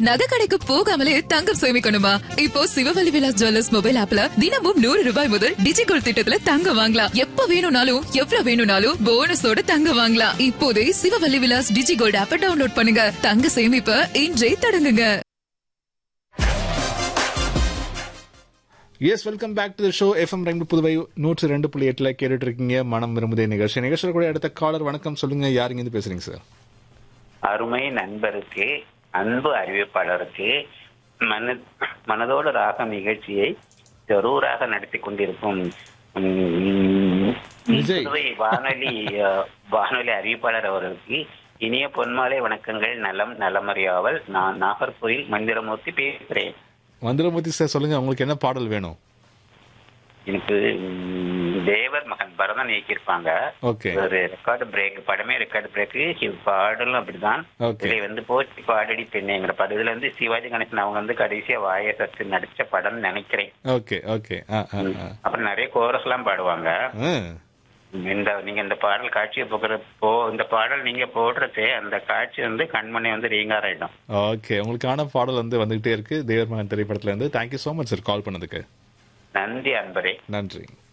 நகை கடைக்கு போகாமலே தங்கம் சேமிக்கணுமா இப்போ சிவவல்லி விலாஸ் ஜுவல்லர்ஸ் மொபைல் ஆப்ல தினமும் நூறு ரூபாய் முதல் டிஜிகோல் திட்டத்துல தங்கம் வாங்கலாம் எப்ப வேணும்னாலும் எவ்வளவு வேணும்னாலும் போனஸோட தங்கம் வாங்கலாம் இப்போதே சிவவல்லி விலாஸ் டிஜிகோல்ட் ஆப்பை டவுன்லோட் பண்ணுங்க தங்க சேமிப்ப இன்றே தொடங்குங்க yes welcome back to the show FM ரெண்டு புதுவை நூற்றி ரெண்டு புள்ளி எட்டுல கேட்டுட்டு இருக்கீங்க மனம் விரும்புதே நிகழ்ச்சி நிகழ்ச்சியில் கூட அடுத்த காலர் வணக்கம் சொல்லுங்க யாருங்க இருந்து பேசுறீங்க சார் அருமை நண்பருக்கு அன்பு அறிவிப்பாளருக்கு மன மனதோடு ராகம் நிகழ்ச்சியை ஜரூராக நடத்தி கொண்டிருக்கும் உம், விஜய். புதுவை வானொலி அஹ், வானொலி அறிவிப்பாளர் அவர்களுக்கு இனிய பொன்மாலை வணக்கங்கள் நலம் நலமறியாவல் நான் நாகர்கோயில் மந்திரமூர்த்தி பேசுகிறேன் மந்திரமூர்த்தி சார் சொல்லுங்க உங்களுக்கு என்ன பாடல் வேணும் எனக்கு உம், தேவர் மகன் பரதன் இயக்கியிருப்பாங்க ஓகே ஒரு ரெக்கார்டு பிரேக் படமே ரெக்கார்டு பிரேக் பாடலும் அப்படிதான் Okay. இதுல வந்து போச்சு பாடடி பெண்ணேங்கிற படம் இதுல வந்து சிவாஜி கணேசன் அவங்க வந்து கடைசியா வாய சத்து நடிச்ச படம்னு நினைக்கிறேன் ஓகே ஓகே ஆ ஆ ஆ. அப்புறம் நிறைய கோரஸ் எல்லாம் பாடுவாங்க ஆ. இந்த நீங்க இந்த பாடல் காட்சியை போகிற போ இந்த பாடல் நீங்க போடுறதே அந்த காட்சி வந்து கண்மணி வந்து ரீங்காராயிடும் ஓகே உங்களுக்கான பாடல் வந்து வந்துகிட்டே இருக்கு தேவர் மகன் திரைப்படத்துல இருந்து thank you so much sir call பண்ணதுக்கு நன்றி அன்பரே நன்றி